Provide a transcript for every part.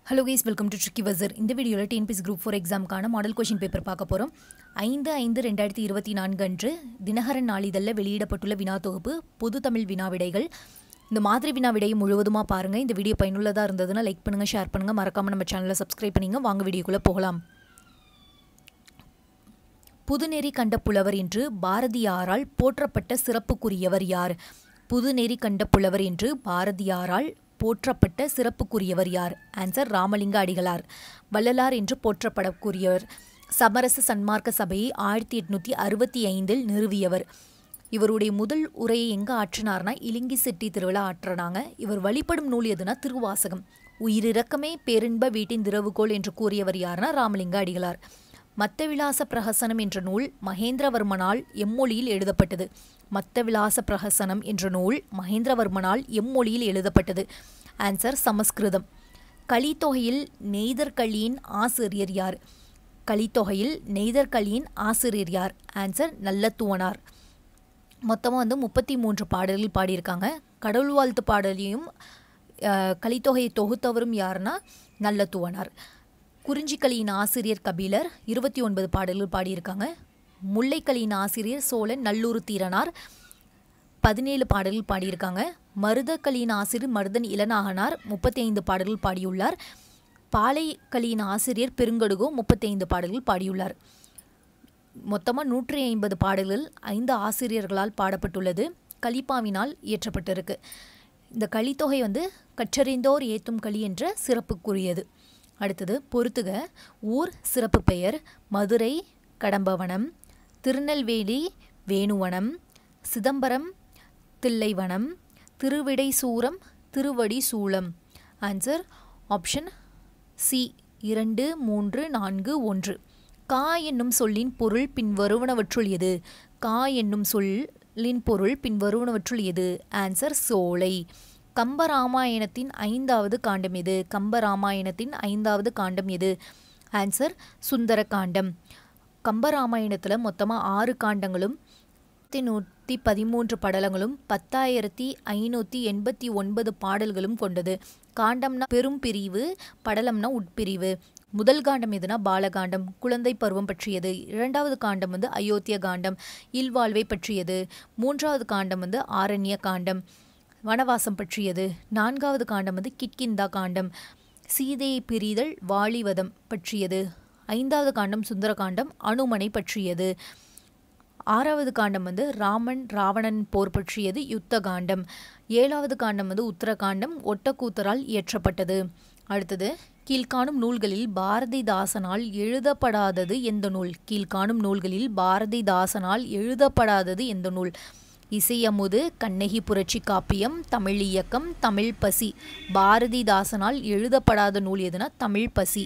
hello guys welcome to tricky வசர் இந்த வீடியோவில் டிஎன்பிஎஸ் குரூப் ஃபோர் எக்ஸாமுக்கான மாடல் கொஷின் பேப்பர் பார்க்க போகிறோம் ஐந்து ஐந்து ரெண்டாயிரத்தி இருபத்தி நான்கு அன்று தினகரன் நாளிதழில் வெளியிடப்பட்டுள்ள வினா தொகுப்பு பொது தமிழ் வினா விடைகள் இந்த மாதிரி வினா விடையை முழுவதுமாக பாருங்கள் இந்த வீடியோ பயனுள்ளதாக இருந்ததுன்னா லைக் பண்ணுங்கள் ஷேர் பண்ணுங்கள் மறக்காமல் நம்ம சேனலை சப்ஸ்கிரைப் பண்ணிங்க வாங்க வீடியோக்குள்ளே போகலாம் புதுநெறி கண்ட புலவர் என்று பாரதியாரால் போற்றப்பட்ட சிறப்புக்குரியவர் யார் புதுநெறி கண்ட புலவர் என்று பாரதியாரால் போற்றப்பட்ட சிறப்புக்குரியவர் யார் ஆன்சர் ராமலிங்க அடிகளார் வள்ளலார் என்று போற்றப்படக்கூடியவர் சமரச சன்மார்க்க சபையை ஆயிரத்தி எட்நூற்றி அறுபத்தி ஐந்தில் நிறுவியவர் இவருடைய முதல் உரையை எங்கே ஆற்றினார்னா இலிங்கி செட்டி திருவிழா ஆற்றினாங்க இவர் வழிபடும் நூல் எதுனா திருவாசகம் உயிரிறக்கமே பேரின்ப வீட்டின் திறவுகோல் என்று கூறியவர் யாருன்னா ராமலிங்க அடிகளார் மத்தவிலாச பிரஹசனம் என்ற நூல் மகேந்திரவர்மனால் எம்மொழியில் எழுதப்பட்டது மத்தவிலாச பிரஹசனம் என்ற நூல் மகேந்திரவர்மனால் எம்மொழியில் எழுதப்பட்டது ஆன்சர் சமஸ்கிருதம் கலித்தொகையில் நெய்தற்களியின் ஆசிரியர் யார் கலித்தொகையில் நெய்தற்களியின் ஆசிரியர் யார் ஆன்சர் நல்லத்துவனார் மொத்தமாக வந்து முப்பத்தி மூன்று பாடல்கள் பாடியிருக்காங்க கடவுள் வாழ்த்து பாடலையும் அஹ், கலித்தொகையை தொகுத்தவரும் யாருன்னா நல்லத்துவனார் குறிஞ்சிக்கலியின் ஆசிரியர் கபிலர் இருபத்தி ஒன்பது பாடல்கள் பாடியிருக்காங்க முல்லைக்கலியின் ஆசிரியர் சோழன் நல்லூர் தீரனார் பதினேழு பாடல்கள் பாடியிருக்காங்க மருதக்கலியின் ஆசிரியர் மருதன் இளநாகனார் முப்பத்தி ஐந்து பாடல்கள் பாடியுள்ளார் பாலைக்கலியின் ஆசிரியர் பெருங்கடுகோ முப்பத்தி ஐந்து பாடல்கள் பாடியுள்ளார் மொத்தமாக நூற்றி ஐம்பது பாடல்கள் ஐந்து ஆசிரியர்களால் பாடப்பட்டுள்ளது கலிப்பாவினால் இயற்றப்பட்டிருக்கு இந்த கலித்தொகை வந்து கற்றறிந்தோர் ஏத்தும் களி என்ற சிறப்புக்குரியது அடுத்தது பொறுத்துக ஊர் சிறப்பு பெயர் மதுரை கடம்பவனம் திருநெல்வேலி வேணுவனம் சிதம்பரம் தில்லைவனம் திருவிடைசூரம் திருவடி சூலம் ஆன்சர் ஆப்ஷன் சி இரண்டு மூன்று நான்கு ஒன்று கா என்னும் சொல்லின் பொருள் பின்வருவனவற்றுள் எது கா என்னும் சொல்லின் பொருள் பின்வருவனவற்றுள் எது ஆன்சர் சோலை கம்பராமாயணத்தின் ஐந்தாவது காண்டம் எது கம்பராமாயணத்தின் ஐந்தாவது காண்டம் எது ஆன்சர் சுந்தர காண்டம் கம்பராமாயணத்தில் மொத்தமாக ஆறு காண்டங்களும் ஆயிரத்தி நூற்றி பதிமூன்று படலங்களும் பத்தாயிரத்தி ஐநூற்றி எண்பத்தி ஒன்பது பாடல்களும் கொண்டது காண்டம்னா பெரும் பிரிவு படலம்னா உட்பிரிவு முதல் காண்டம் எதுனா பாலகாண்டம் குழந்தை பருவம் பற்றியது இரண்டாவது காண்டம் வந்து அயோத்திய காண்டம் இல்வாழ்வை பற்றியது மூன்றாவது காண்டம் வந்து ஆரண்ய காண்டம் வனவாசம் பற்றியது நான்காவது காண்டம் வந்து கிட்கிந்தா காண்டம் சீதையை பிரிதல் வாலிவதம் பற்றியது ஐந்தாவது காண்டம் சுந்தரகாண்டம் அனுமனை பற்றியது ஆறாவது காண்டம் வந்து ராமன் ராவணன் போர் பற்றியது யுத்த காண்டம் ஏழாவது காண்டம் வந்து உத்தரகாண்டம் ஒட்டக்கூத்தரால் இயற்றப்பட்டது அடுத்தது கீழ்காணும் நூல்களில் பாரதிதாசனால் எழுதப்படாதது எந்த நூல் கீழ்காணும் நூல்களில் பாரதிதாசனால் எழுதப்படாதது எந்த நூல் இசையமுது கண்ணகி புரட்சி காப்பியம் தமிழ் இயக்கம் தமிழ் பசி பாரதிதாசனால் எழுதப்படாத நூல் எதுனா தமிழ் பசி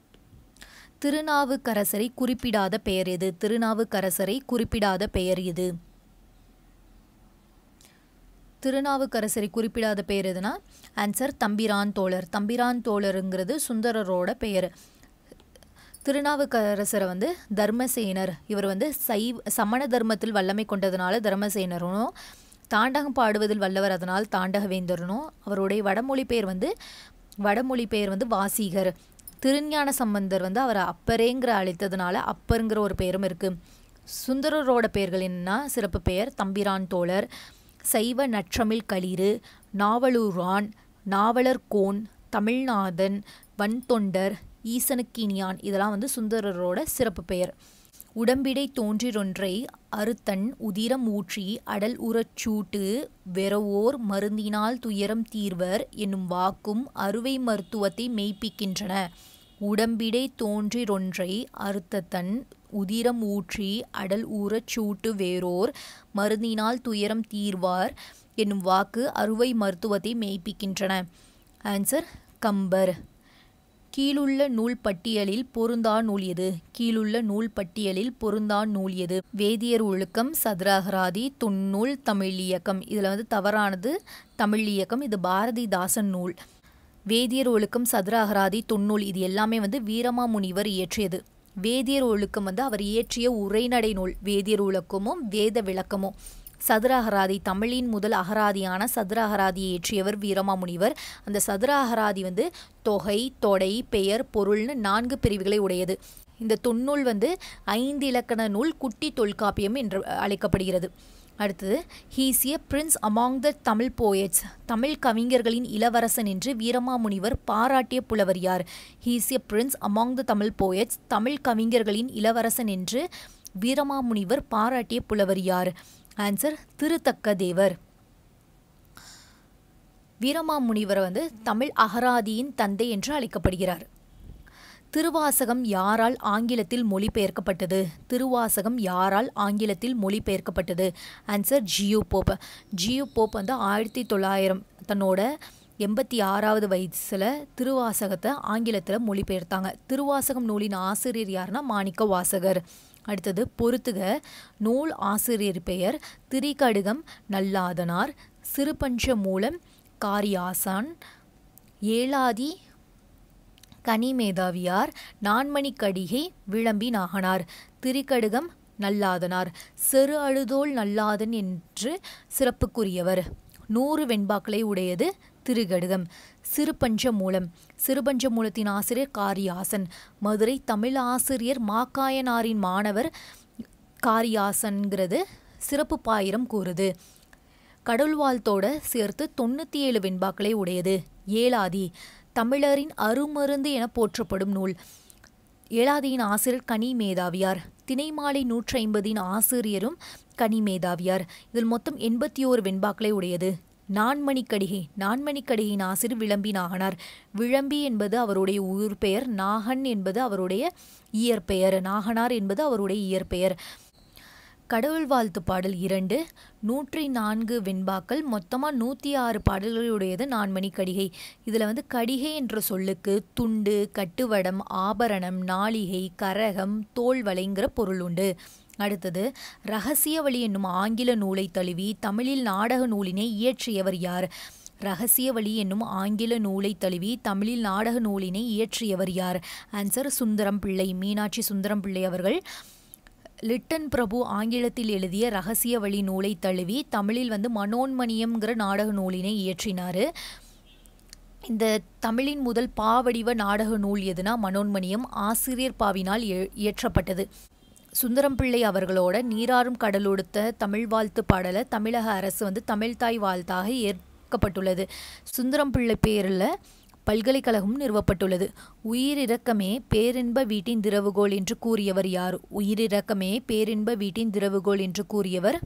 திருநாவுக்கரசரை குறிப்பிடாத பெயர் எது திருநாவுக்கரசரை குறிப்பிடாத பெயர் எது திருநாவுக்கரசரை குறிப்பிடாத பெயர் எதுனா ஆன்சர் தம்பிரான் தோழர் தம்பிரான் தோழருங்கிறது சுந்தரரோட பெயர் திருநாவுக்கரசரை வந்து தர்மசேனர் இவர் வந்து சைவ சமண தர்மத்தில் வல்லமை கொண்டதுனால தர்மசேனரும் தாண்டகம் பாடுவதில் வல்லவர் அதனால் தாண்டகவேந்தரனும் அவருடைய வடமொழி பெயர் வந்து வடமொழி பெயர் வந்து வாசீகர் திருஞான சம்பந்தர் வந்து அவரை அப்பரேங்கிற அழைத்ததுனால அப்பருங்கிற ஒரு பெயரும் இருக்குது சுந்தரரோட பெயர்கள் என்னன்னா சிறப்பு பெயர் தம்பிரான் தோழர் சைவ நற்றமிழ் களிறு நாவலூரான் நாவலர் கோன் தமிழ்நாதன் வன்தொண்டர் ஈசனுக்கினியான் இதெல்லாம் வந்து சுந்தரரோட சிறப்பு பெயர் உடம்பிடை தோன்றிரொன்றை அறுத்தன் உதிரம் ஊற்றி அடல் உறச் சூட்டு வெறவோர் மருந்தினால் துயரம் தீர்வர் என்னும் வாக்கும் அறுவை மருத்துவத்தை மெய்ப்பிக்கின்றன உடம்பிடை தோன்றிரொன்றை அறுத்தத்தன் உதிரம் ஊற்றி அடல் ஊறச் சூட்டு வேறோர் மருந்தினால் துயரம் தீர்வார் என்னும் வாக்கு அறுவை மருத்துவத்தை மெய்ப்பிக்கின்றன ஆன்சர் கம்பர் கீழுள்ள நூல் பட்டியலில் பொருந்தா நூல் எது கீழுள்ள நூல் பட்டியலில் பொருந்தா நூல் எது வேதியர் ஒழுக்கம் சதுராகராதி தொன்னூல் தமிழ் இயக்கம் இதில் வந்து தவறானது தமிழ் இயக்கம் இது பாரதிதாசன் நூல் வேதியர் ஒழுக்கம் சதுராகராதி தொன்னூல் இது எல்லாமே வந்து வீரமாமுனிவர் இயற்றியது வேதியர் ஒழுக்கம் வந்து அவர் இயற்றிய உரைநடை நூல் வேதியர் ஒழுக்கமும் வேத விளக்கமும் சதுர அகராதி தமிழின் முதல் அகராதியான சதுர அகராதியை இயற்றியவர் வீரமாமுனிவர் அந்த சதுர அகராதி வந்து தொகை தொடை பெயர் பொருள்னு நான்கு பிரிவுகளை உடையது இந்த தொன்னூல் வந்து ஐந்து இலக்கண நூல் குட்டி தொல்காப்பியம் என்று அழைக்கப்படுகிறது அடுத்தது he's a prince among the Tamil poets Tamil கவிஞர்களின் இளவரசன் என்று வீரமாமுனிவர் பாராட்டிய புலவர் யார் he's a prince among the Tamil poets Tamil கவிஞர்களின் இளவரசன் என்று வீரமாமுனிவர் பாராட்டிய புலவர் யார் ஆன்சர் திருத்தக்க தேவர் வீரமாமுனிவர் வந்து தமிழ் அகராதியின் தந்தை என்று அழைக்கப்படுகிறார் திருவாசகம் யாரால் ஆங்கிலத்தில் மொழிபெயர்க்கப்பட்டது திருவாசகம் யாரால் ஆங்கிலத்தில் மொழிபெயர்க்கப்பட்டது answer G U Pope G U Pope வந்து ஆயிரத்தி தொள்ளாயிரம் தன்னோட எண்பத்தி ஆறாவது வயசில் திருவாசகத்தை ஆங்கிலத்தில் மொழிபெயர்த்தாங்க திருவாசகம் நூலின் ஆசிரியர் யாருன்னா மாணிக்க வாசகர் அடுத்தது பொறுத்துக நூல் ஆசிரியர் பெயர் திரிகடுகம் நல்லாதனார் சிறுபஞ்ச மூலம் காரியாசான் ஏலாதி கனிமேதாவியார் நான்மணிக்கடிகை விளம்பி நாகனார் திரிகடுகம் நல்லாதனார் செரு அழுதோல் நல்லாதன் என்று சிறப்புக்குரியவர் நூறு வெண்பாக்களை உடையது திருகடுகம் சிறுபஞ்ச மூலம் சிறுபஞ்ச மூலத்தின் ஆசிரியர் காரியாசன் மதுரை தமிழ் ஆசிரியர் மாக்காயனாரின் மாணவர் காரியாசன்கிறது சிறப்பு பாயிரம் கூறுது கடவுள்வாழ்த்தோட சேர்த்து தொண்ணூற்றி ஏழு வெண்பாக்களை உடையது ஏலாதி தமிழரின் அருமருந்து என போற்றப்படும் நூல் ஏழாதியின் ஆசிரியர் கனி மேதாவியார் திணைமாலை நூற்றி ஐம்பதின் ஆசிரியரும் கனி மேதாவியார் இதில் மொத்தம் எண்பத்தி ஓரு வெண்பாக்களை உடையது நான்மணிக்கடிகை நான்மணிக்கடிகையின் ஆசிரியர் விளம்பி நாகனார் விளம்பி என்பது அவருடைய ஊர் பெயர் நாகன் என்பது அவருடைய இயற்பெயர் நாகனார் என்பது அவருடைய இயற்பெயர் கடவுள் வாழ்த்து பாடல் இரண்டு நூற்றி நான்கு வெண்பாக்கள் மொத்தமாக நூற்றி ஆறு பாடல்களுடையது நான்மணி கடிகை இதில் வந்து கடிகை என்ற சொல்லுக்கு துண்டு கட்டுவடம் ஆபரணம் நாளிகை கரகம் தோல்வளைங்கிற பொருள் உண்டு அடுத்தது ரகசிய வழி என்னும் ஆங்கில நூலை தழுவி தமிழில் நாடக நூலினை இயற்றியவர் யார் ரகசிய வழி என்னும் ஆங்கில நூலை தழுவி தமிழில் நாடக நூலினை இயற்றியவர் யார் ஆன்சர் சுந்தரம் பிள்ளை மீனாட்சி சுந்தரம் பிள்ளை அவர்கள் லிட்டன் பிரபு ஆங்கிலத்தில் எழுதிய ரகசிய வழி நூலை தழுவி தமிழில் வந்து மனோன்மணியம்ங்கிற நாடக நூலினை இயற்றினார் இந்த தமிழின் முதல் பாவடிவ நாடக நூல் எதுனா மனோன்மணியம் ஆசிரியர் பாவினால் இயற்றப்பட்டது சுந்தரம் பிள்ளை அவர்களோட நீராறும் கடலொடுத்த தமிழ் வாழ்த்து பாடலை தமிழக அரசு வந்து தமிழ்தாய் வாழ்த்தாக ஏற்கப்பட்டுள்ளது சுந்தரம் பிள்ளை பேரில் பல்கலைக்கழகம் நிறுவப்பட்டுள்ளது உயிரிறக்கமே பேரின்ப வீட்டின் திறவுகோல் என்று கூறியவர் யார் உயிரிறக்கமே பேரின்ப வீட்டின் திறவுகோல் என்று கூறியவர்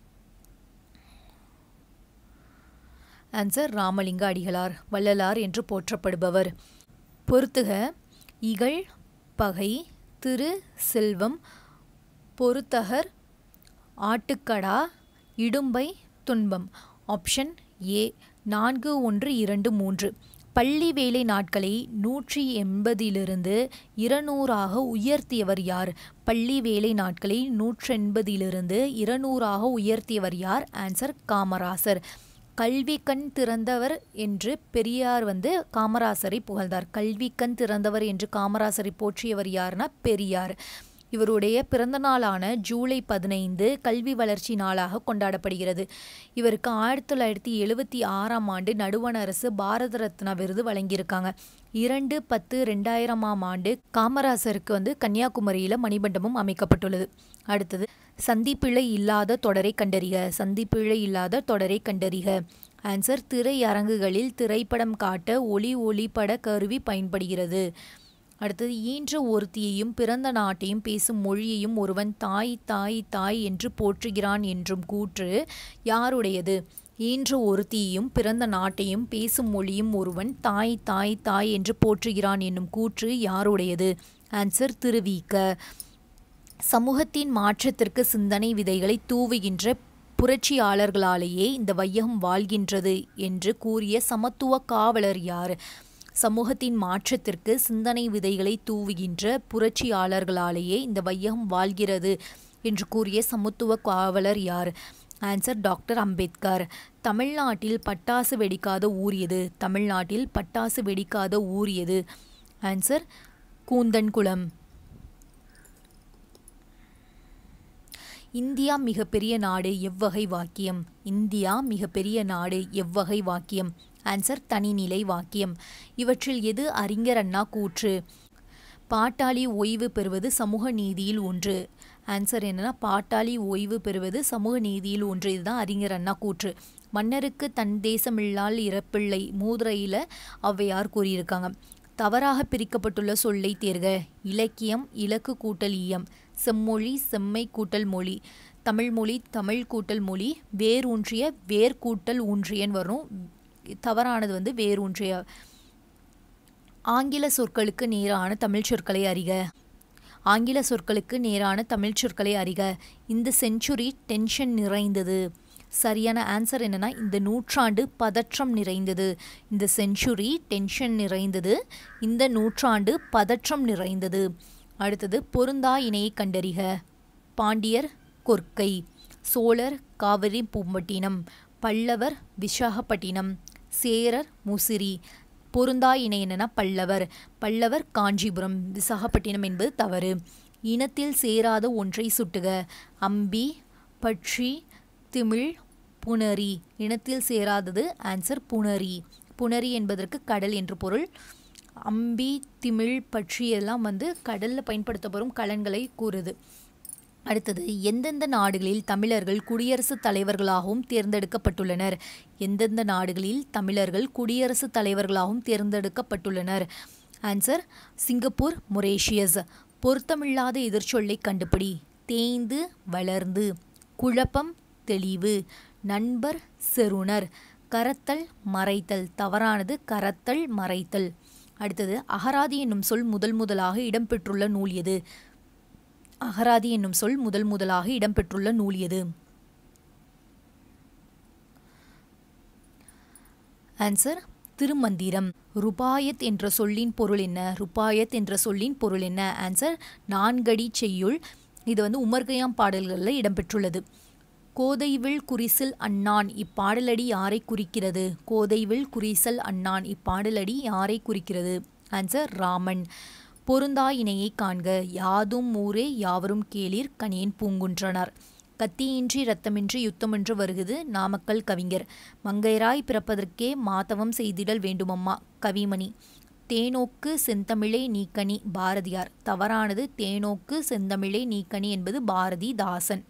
ஆன்சர் ராமலிங்க அடிகளார் வள்ளலார் என்று போற்றப்படுபவர் பொறுத்துக இகழ் பகை திரு செல்வம் பொறுத்தகர் ஆட்டுக்கடா இடும்பை துன்பம் ஆப்ஷன் ஏ நான்கு ஒன்று இரண்டு மூன்று பள்ளி வேலை நாட்களை நூற்றி எண்பதிலிருந்து இருநூறாக உயர்த்தியவர் யார் பள்ளி வேலை நாட்களை நூற்றி எண்பதிலிருந்து இருநூறாக உயர்த்தியவர் யார் ஆன்சர் காமராசர் கல்வி கண் திறந்தவர் என்று பெரியார் வந்து காமராசரை புகழ்ந்தார் கல்வி கண் திறந்தவர் என்று காமராசரை போற்றியவர் யார்னா பெரியார் இவருடைய பிறந்த நாளான ஜூலை பதினைந்து கல்வி வளர்ச்சி நாளாக கொண்டாடப்படுகிறது இவருக்கு ஆயிரத்தி தொள்ளாயிரத்தி எழுபத்தி ஆறாம் ஆண்டு நடுவண் அரசு பாரத ரத்னா விருது வழங்கியிருக்காங்க இரண்டு பத்து ரெண்டாயிரமாம் ஆண்டு காமராசருக்கு வந்து கன்னியாகுமரியில் மணிமண்டபம் அமைக்கப்பட்டுள்ளது அடுத்தது சந்திப்பிழை இல்லாத தொடரை கண்டறிக சந்திப்பிழை இல்லாத தொடரை கண்டறிக ஆன்சர் திரையரங்குகளில் திரைப்படம் காட்ட ஒளி ஒளிப்பட கருவி பயன்படுகிறது அடுத்தது ஈன்ற ஒருத்தியையும் பிறந்த நாட்டையும் பேசும் மொழியையும் ஒருவன் தாய் தாய் தாய் என்று போற்றுகிறான் என்றும் கூற்று யாருடையது ஈன்ற ஒருத்தியையும் பிறந்த நாட்டையும் பேசும் மொழியும் ஒருவன் தாய் தாய் தாய் என்று போற்றுகிறான் என்னும் கூற்று யாருடையது ஆன்சர் திருவிக்க சமூகத்தின் மாற்றத்திற்கு சிந்தனை விதைகளை தூவுகின்ற புரட்சியாளர்களாலேயே இந்த வையகம் வாழ்கின்றது என்று கூறிய சமத்துவ காவலர் யார் சமூகத்தின் மாற்றத்திற்கு சிந்தனை விதைகளை தூவுகின்ற புரட்சியாளர்களாலேயே இந்த வையகம் வாழ்கிறது என்று கூறிய சமத்துவ காவலர் யார் ஆன்சர் டாக்டர் அம்பேத்கர் தமிழ்நாட்டில் பட்டாசு வெடிக்காத ஊறியது தமிழ்நாட்டில் பட்டாசு வெடிக்காத ஊறியது ஆன்சர் கூந்தன்குளம் இந்தியா மிகப்பெரிய நாடு எவ்வகை வாக்கியம் இந்தியா மிகப்பெரிய நாடு எவ்வகை வாக்கியம் ஆன்சர் தனிநிலை வாக்கியம் இவற்றில் எது அறிஞர் அண்ணா கூற்று பாட்டாளி ஓய்வு பெறுவது சமூக நீதியில் ஒன்று ஆன்சர் என்னன்னா பாட்டாளி ஓய்வு பெறுவது சமூக நீதியில் ஒன்று இதுதான் அறிஞர் அண்ணா கூற்று மன்னருக்கு தன் தேசமில்லால் இறப்பிள்ளை மூதுரையில் ஔவையார் கூறியிருக்காங்க தவறாக பிரிக்கப்பட்டுள்ள சொல்லை தேர்க இலக்கியம் இலக்கு கூட்டல் ஈயம் செம்மொழி செம்மை கூட்டல் மொழி தமிழ் மொழி தமிழ் கூட்டல் மொழி வேரூன்றிய வேர் கூட்டல் ஊன்றியன் வரும் தவறானது வந்து வேரூன்றிய ஆங்கில சொற்களுக்கு நேரான தமிழ் சொற்களை அறிக ஆங்கில சொற்களுக்கு நேரான தமிழ் சொற்களை அறிக இந்த செஞ்சுரி டென்ஷன் நிறைந்தது சரியான ஆன்சர் என்னன்னா இந்த நூற்றாண்டு பதற்றம் நிறைந்தது இந்த செஞ்சுரி டென்ஷன் நிறைந்தது இந்த நூற்றாண்டு பதற்றம் நிறைந்தது அடுத்தது பொருந்தா இணையை கண்டறிக பாண்டியர் கொர்க்கை சோழர் காவிரி பூம்பட்டினம் பல்லவர் விசாகப்பட்டினம் சேரர் முசிறி பொருந்தா இணை என்னன்னா பல்லவர் பல்லவர் காஞ்சிபுரம் விசாகப்பட்டினம் என்பது தவறு இனத்தில் சேராத ஒன்றை சுட்டுக அம்பி பட்சி திமிழ் புணரி இனத்தில் சேராதது ஆன்சர் புணரி புணரி என்பதற்கு கடல் என்று பொருள் அம்பி திமிழ் பட்சி எல்லாம் வந்து கடலில் பயன்படுத்தப்படும் கலன்களை கூறுது அடுத்தது எந்தெந்த நாடுகளில் தமிழர்கள் குடியரசுத் தலைவர்களாகவும் தேர்ந்தெடுக்கப்பட்டுள்ளனர் எந்தெந்த நாடுகளில் தமிழர்கள் குடியரசுத் தலைவர்களாகவும் தேர்ந்தெடுக்கப்பட்டுள்ளனர் ஆன்சர் சிங்கப்பூர் மொரேஷியஸ் பொருத்தமில்லாத எதிர்ச்சொல்லை கண்டுபிடி தேய்ந்து வளர்ந்து குழப்பம் தெளிவு நண்பர் செருணர் கரத்தல் மறைத்தல் தவறானது கரத்தல் மறைத்தல் அடுத்தது அகராதி என்னும் சொல் முதல் முதலாக இடம்பெற்றுள்ள நூல் எது அகராதி என்னும் சொல் முதல் முதலாக இடம்பெற்றுள்ள நூல் எது ஆன்சர் திருமந்திரம் ருபாயத் என்ற சொல்லின் பொருள் என்ன ருபாயத் என்ற சொல்லின் பொருள் என்ன ஆன்சர் நான்கடி செய்யுள் இது வந்து உமர்கயாம் பாடல்களில் இடம்பெற்றுள்ளது கோதைவில் குறிசில் அண்ணான் இப்பாடலடி யாரை குறிக்கிறது கோதைவில் குறிசல் அண்ணான் இப்பாடலடி யாரை குறிக்கிறது ஆன்சர் ராமன் பொருந்தா இணையை காண்க யாதும் ஊரே யாவரும் கேளீர் கணியன் பூங்குன்றனர் கத்தியின்றி இரத்தமின்றி யுத்தமென்று வருகுது நாமக்கல் கவிஞர் மங்கையராய் பிறப்பதற்கே மாதவம் செய்திடல் வேண்டுமம்மா கவிமணி தேனோக்கு செந்தமிழே நீக்கணி பாரதியார் தவறானது தேனோக்கு செந்தமிழே நீக்கணி என்பது பாரதிதாசன்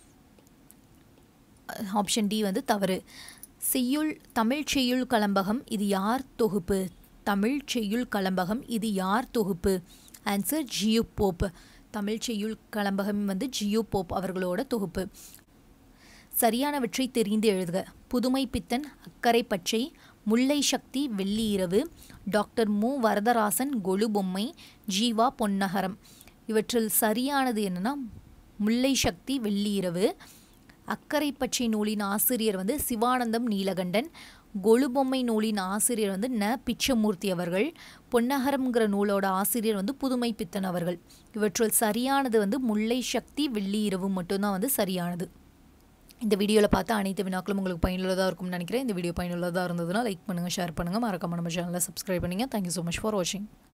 ஆப்ஷன் டி வந்து தவறு செய்யுள் தமிழ் செய்யுள் கலம்பகம் இது யார் தொகுப்பு தமிழ் செய்யுள் கலம்பகம் இது யார் தொகுப்பு ஆன்சர் ஜியு போப் தமிழ் செய்யுள் கலம்பகம் வந்து ஜியு போப் அவர்களோட தொகுப்பு சரியானவற்றை தெரிந்து எழுதுக புதுமை பித்தன் அக்கறை பச்சை முல்லை சக்தி வெள்ளி இரவு டாக்டர் மு வரதராசன் கொலு பொம்மை ஜீவா பொன்னகரம் இவற்றில் சரியானது என்னன்னா முல்லை சக்தி வெள்ளி இரவு அக்கறை பச்சை நூலின் ஆசிரியர் வந்து சிவானந்தம் நீலகண்டன் கொலுபொம்மை நூலின் ஆசிரியர் வந்து ந பிச்சமூர்த்தி அவர்கள் பொன்னகரம்ங்கிற நூலோட ஆசிரியர் வந்து புதுமை பித்தன் அவர்கள் இவற்றுள் சரியானது வந்து முல்லை சக்தி வெள்ளி இரவு மட்டும்தான் வந்து சரியானது இந்த வீடியோவில் பார்த்து அனைத்து வினாக்களும் உங்களுக்கு பயனுள்ளதாக இருக்கும்னு நினைக்கிறேன் இந்த வீடியோ பயனுள்ளதாக இருந்ததுன்னா லைக் பண்ணுங்கள் ஷேர் பண்ணுங்கள் மறக்காம நம்ம சேனலை சப்ஸ்கிரைப் பண்ணுங்கள் தேங்க்யூ ஸோ மச் ஃபார் வாட்சிங்